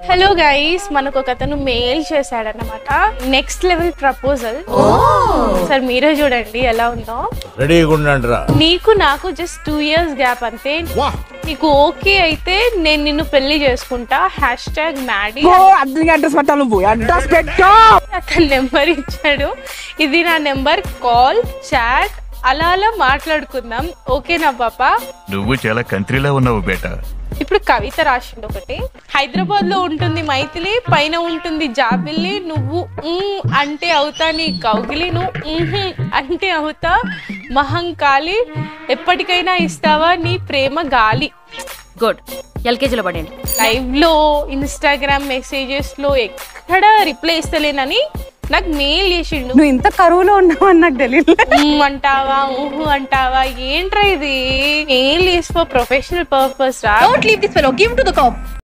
hello guys మనకు ఒక అతను మెయిల్ చేశాడన్నమాట నెక్స్ట్ లెవెల్ ప్రపోజల్ సార్ మీరే చూడండి ఎలా ఉందో రెడీగా ఉండండి రా నీకు నాకు జస్ట్ టూ ఇయర్స్ గ్యాప్ అంతే నీకు ఓకే అయితే నేను నిన్ను పెళ్లి చేసుకుంటా హ్యాష్ ట్యాగ్ మ్యాడీ ఓ అద్దరికి అడ్రస్ పెట్టాలి నువ్వు అడ్రస్ పెట్టు అతను నెంబర్ ఇచ్చాడు ఇది నా నెంబర్ కాల్ చాట్ అలా అలా మాట్లాడుకుందాం ఓకేనా పాపా నువ్వు చాలా కంట్రీలో ఉన్నావు బేటా ఇప్పుడు కవిత రాసిండు ఒకటి హైదరాబాద్ లో ఉంటుంది మైథిలి పైన ఉంటుంది జాబిల్లి నువ్వు ఊ అంటే అవుతా నీ కౌగిలి నువ్వు ఊహు అంటే అవుతా మహంకాళి ఎప్పటికైనా ఇస్తావా నీ ప్రేమ గాలి గుడ్ ఎల్కేజీలో పడండి లైవ్ లో ఇన్స్టాగ్రామ్ మెసేజెస్ లో ఎక్కడ రిప్లై ఇస్తలేనని నాకు మెయిల్ చేసిండు నువ్వు ఇంత కరువులో ఉన్నావు అని నాకు తెలియదు ఊ అంటావా ఊహు అంటావా ఏంట్రా ఇది mail is for professional purpose రా don't leave this fellow give to the cap